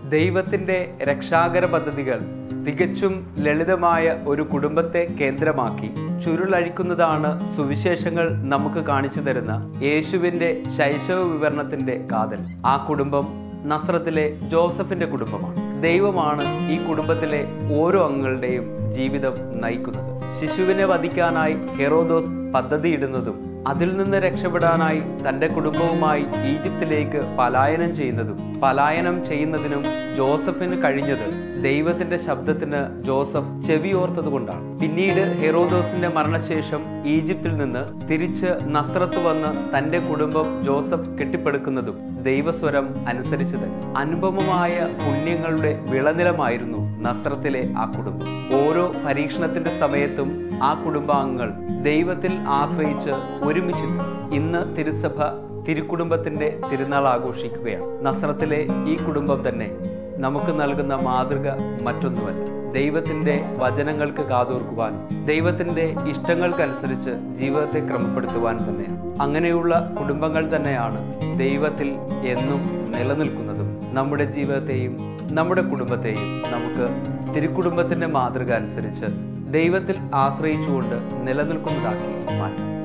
ദൈവത്തിന്റെ രക്ഷാകര പദ്ധതികൾ തികച്ചും ലളിതമായ ഒരു കുടുംബത്തെ കേന്ദ്രമാക്കി ചുരുളഴിക്കുന്നതാണ് സുവിശേഷങ്ങൾ നമുക്ക് കാണിച്ചു തരുന്ന യേശുവിന്റെ ശൈശവ വിവരണത്തിന്റെ കാതൽ ആ കുടുംബം നസ്രത്തിലെ ജോസഫിന്റെ കുടുംബമാണ് ദൈവമാണ് ഈ കുടുംബത്തിലെ ഓരോ അംഗങ്ങളുടെയും ജീവിതം നയിക്കുന്നത് ശിശുവിനെ വധിക്കാനായി ഹെറോദോസ് പദ്ധതിയിടുന്നതും അതിൽ നിന്ന് രക്ഷപ്പെടാനായി തന്റെ കുടുംബവുമായി ഈജിപ്തിലേക്ക് പലായനം ചെയ്യുന്നതും പലായനം ചെയ്യുന്നതിനും ജോസഫിന് കഴിഞ്ഞത് ദൈവത്തിന്റെ ശബ്ദത്തിന് ജോസഫ് ചെവിയോർത്തത് കൊണ്ടാണ് പിന്നീട് ഹെറോദോസിന്റെ മരണശേഷം ഈജിപ്തിൽ നിന്ന് തിരിച്ച് നസ്രത്ത് വന്ന് തന്റെ കുടുംബം ജോസഫ് കെട്ടിപ്പടുക്കുന്നതും ദൈവസ്വരം അനുസരിച്ച് തന്നെ അനുപമമായ പുണ്യങ്ങളുടെ വിളനിലമായിരുന്നു നസ്രത്തിലെ ആ കുടുംബം ഓരോ പരീക്ഷണത്തിന്റെ സമയത്തും ആ കുടുംബാംഗങ്ങൾ ദൈവത്തിൽ ആശ്രയിച്ച് ഒരുമിച്ച് ഇന്ന് തിരുസഭ തിരുക്കുടുംബത്തിന്റെ തിരുനാൾ ആഘോഷിക്കുകയാണ് നസ്രത്തിലെ ഈ കുടുംബം തന്നെ നമുക്ക് നൽകുന്ന മാതൃക മറ്റൊന്നുമല്ല ദൈവത്തിന്റെ വചനങ്ങൾക്ക് കാതോർക്കുവാനും ദൈവത്തിന്റെ ഇഷ്ടങ്ങൾക്കനുസരിച്ച് ജീവിതത്തെ ക്രമപ്പെടുത്തുവാൻ തന്നെയാണ് അങ്ങനെയുള്ള കുടുംബങ്ങൾ തന്നെയാണ് ദൈവത്തിൽ എന്നും നിലനിൽക്കുന്നതും നമ്മുടെ ജീവിതത്തെയും നമ്മുടെ കുടുംബത്തെയും നമുക്ക് തിരുക്കുടുംബത്തിന്റെ മാതൃക അനുസരിച്ച് ദൈവത്തിൽ ആശ്രയിച്ചുകൊണ്ട് നിലനിൽക്കുന്നതാക്കി മാറ്റാം